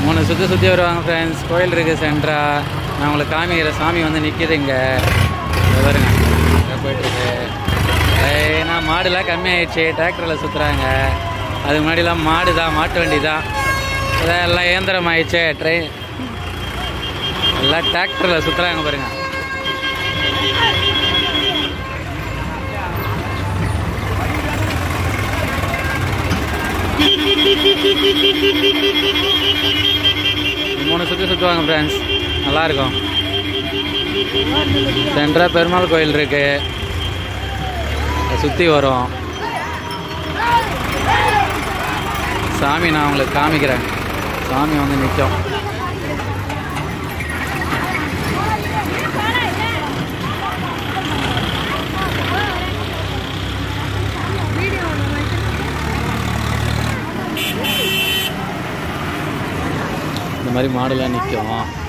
மூணு சுற்றி சுற்றி வருவாங்க ஃப்ரெண்ட்ஸ் கோயில் இருக்குது சென்ட்ரா நான் உங்களுக்கு காமிக்கிற சாமி வந்து நிற்கிது இங்கே பாருங்க இங்கே போயிட்டுருக்கு ஏன்னா மாடுலாம் கம்மியாயிடுச்சு டிராக்டரில் சுற்றுறாங்க அதுக்கு முன்னாடிலாம் மாடு தான் மாட்டு வண்டி தான் இதான் எல்லாம் இயந்திரம் ஆயிடுச்சு ட்ரெயின் எல்லாம் டிராக்டரில் சுற்றுறாங்க பாருங்க மூணு சுற்றி சுற்றுவாங்க ஃப்ரெண்ட்ஸ் நல்லாயிருக்கும் சென்ட்ரா பெருமாள் கோயில் இருக்கு சுற்றி வரும் சாமி நான் உங்களுக்கு காமிக்கிறேன் சாமி வந்து நிற்கும் இந்த மாதிரி மாடுலாம் நிற்கும்